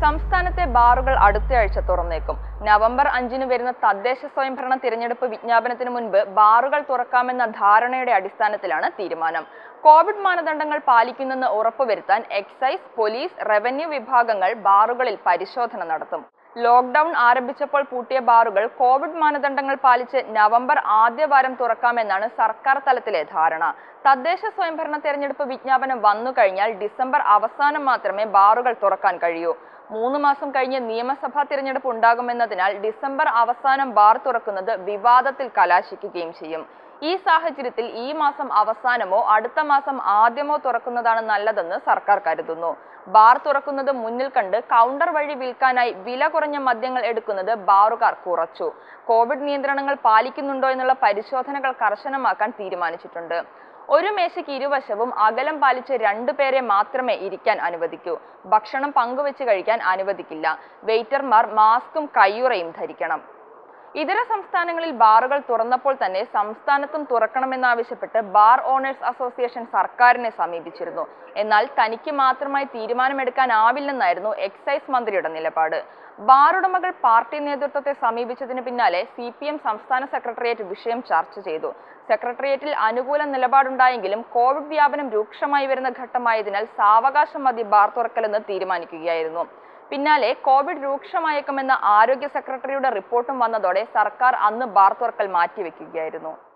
സംസ്ഥാനത്തെ ബാറുകൾ അടുത്തയാഴ്ച തുറന്നേക്കും നവംബർ അഞ്ചിന് വരുന്ന തദ്ദേശ സ്വയംഭരണ തിരഞ്ഞെടുപ്പ് വിജ്ഞാപനത്തിന് മുൻപ് ബാറുകൾ തുറക്കാമെന്ന ധാരണയുടെ അടിസ്ഥാനത്തിലാണ് തീരുമാനം കോവിഡ് മാനദണ്ഡങ്ങൾ പാലിക്കുന്നെന്ന് ഉറപ്പുവരുത്താൻ എക്സൈസ് പോലീസ് റവന്യൂ വിഭാഗങ്ങൾ ബാറുകളിൽ പരിശോധന നടത്തും ലോക്ക്ഡൌൺ ആരംഭിച്ചപ്പോൾ പൂട്ടിയ ബാറുകൾ കോവിഡ് മാനദണ്ഡങ്ങൾ പാലിച്ച് നവംബർ ആദ്യവാരം തുറക്കാമെന്നാണ് സർക്കാർ തലത്തിലെ ധാരണ തദ്ദേശ സ്വയംഭരണ തെരഞ്ഞെടുപ്പ് വിജ്ഞാപനം വന്നു കഴിഞ്ഞാൽ ഡിസംബർ അവസാനം മാത്രമേ ബാറുകൾ തുറക്കാൻ കഴിയൂ മൂന്ന് മാസം കഴിഞ്ഞ് നിയമസഭാ തിരഞ്ഞെടുപ്പ് ഉണ്ടാകുമെന്നതിനാൽ ഡിസംബർ അവസാനം ബാർ തുറക്കുന്നത് വിവാദത്തിൽ കലാശിക്കുകയും ചെയ്യും ഈ സാഹചര്യത്തിൽ ഈ മാസം അവസാനമോ അടുത്ത മാസം ആദ്യമോ തുറക്കുന്നതാണ് നല്ലതെന്ന് സർക്കാർ കരുതുന്നു ബാർ തുറക്കുന്നത് മുന്നിൽ കണ്ട് കൗണ്ടർ വഴി വിൽക്കാനായി വില കുറഞ്ഞ മദ്യങ്ങൾ എടുക്കുന്നത് ബാറുകാർ കുറച്ചു കോവിഡ് നിയന്ത്രണങ്ങൾ പാലിക്കുന്നുണ്ടോ എന്നുള്ള പരിശോധനകൾ കർശനമാക്കാൻ തീരുമാനിച്ചിട്ടുണ്ട് ഒരു മേശയ്ക്ക് ഇരുവശവും അകലം പാലിച്ച് രണ്ടുപേരെ മാത്രമേ ഇരിക്കാൻ അനുവദിക്കൂ ഭക്ഷണം പങ്കുവെച്ച് കഴിക്കാൻ അനുവദിക്കില്ല വെയിറ്റർമാർ മാസ്കും കയ്യുറയും ധരിക്കണം ഇതര സംസ്ഥാനങ്ങളിൽ ബാറുകൾ തുറന്നപ്പോൾ തന്നെ സംസ്ഥാനത്തും തുറക്കണമെന്നാവശ്യപ്പെട്ട് ബാർ ഓണേഴ്സ് അസോസിയേഷൻ സർക്കാരിനെ സമീപിച്ചിരുന്നു എന്നാൽ തനിക്ക് മാത്രമായി തീരുമാനമെടുക്കാനാവില്ലെന്നായിരുന്നു എക്സൈസ് മന്ത്രിയുടെ നിലപാട് ബാർ ഉടമകൾ പാർട്ടി നേതൃത്വത്തെ സമീപിച്ചതിന് പിന്നാലെ സി പി എം സംസ്ഥാന സെക്രട്ടേറിയറ്റ് വിഷയം ചർച്ച ചെയ്തു സെക്രട്ടേറിയറ്റിൽ അനുകൂല നിലപാടുണ്ടായെങ്കിലും കോവിഡ് വ്യാപനം രൂക്ഷമായി വരുന്ന ഘട്ടമായതിനാൽ സാവകാശം മതി ബാർ തുറക്കലെന്ന് തീരുമാനിക്കുകയായിരുന്നു പിന്നാലെ കോവിഡ് രൂക്ഷമായേക്കുമെന്ന ആരോഗ്യ സെക്രട്ടറിയുടെ റിപ്പോർട്ടും വന്നതോടെ സർക്കാർ അന്ന് ബാർ തുറക്കൽ മാറ്റിവെക്കുകയായിരുന്നു